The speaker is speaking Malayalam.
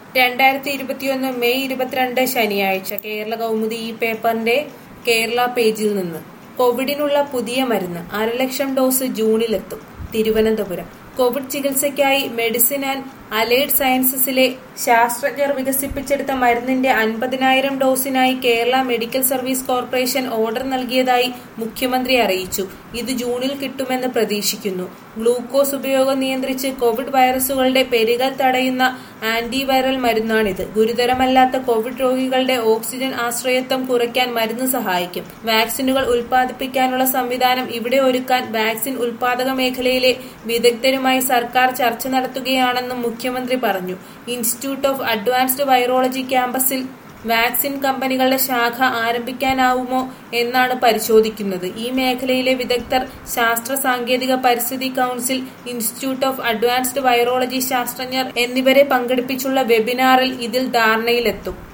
രണ്ടായിരത്തി ഇരുപത്തിയൊന്ന് മെയ് ഇരുപത്തിരണ്ട് ശനിയാഴ്ച കേരള കൗമുദി ഈ പേപ്പറിന്റെ കേരള പേജിൽ നിന്ന് കോവിഡിനുള്ള പുതിയ മരുന്ന് അരലക്ഷം ഡോസ് ജൂണിലെത്തും തിരുവനന്തപുരം കോവിഡ് ചികിത്സയ്ക്കായി മെഡിസിൻ ആൻഡ് അലൈഡ് സയൻസസിലെ ശാസ്ത്രജ്ഞർ വികസിപ്പിച്ചെടുത്ത മരുന്നിന്റെ അൻപതിനായിരം ഡോസിനായി Kerala medical service corporation order നൽകിയതായി മുഖ്യമന്ത്രി അറിയിച്ചു ഇത് ജൂണിൽ കിട്ടുമെന്ന് പ്രതീക്ഷിക്കുന്നു ഗ്ലൂക്കോസ് ഉപയോഗം നിയന്ത്രിച്ച് കോവിഡ് വൈറസുകളുടെ പെരുകൽ തടയുന്ന ആന്റിവൈറൽ മരുന്നാണിത് ഗുരുതരമല്ലാത്ത കോവിഡ് രോഗികളുടെ ഓക്സിജൻ ആശ്രയത്വം കുറയ്ക്കാൻ മരുന്ന് സഹായിക്കും വാക്സിനുകൾ ഉൽപ്പാദിപ്പിക്കാനുള്ള സംവിധാനം ഇവിടെ ഒരുക്കാൻ വാക്സിൻ ഉൽപാദക മേഖലയിലെ വിദഗ്ധരുമായി സർക്കാർ ചർച്ച നടത്തുകയാണെന്നും മുഖ്യമന്ത്രി പറഞ്ഞു ഇൻസ്റ്റിറ്റ്യൂട്ട് ഓഫ് അഡ്വാൻസ്ഡ് വൈറോളജി ക്യാമ്പസിൽ വാക്സിൻ കമ്പനികളുടെ ശാഖ ആരംഭിക്കാനാവുമോ എന്നാണ് പരിശോധിക്കുന്നത് ഈ മേഖലയിലെ വിദഗ്ധർ ശാസ്ത്ര സാങ്കേതിക പരിസ്ഥിതി council institute of advanced virology ശാസ്ത്രജ്ഞർ എന്നിവരെ പങ്കെടുപ്പിച്ചുള്ള വെബിനാറിൽ ഇതിൽ ധാരണയിലെത്തും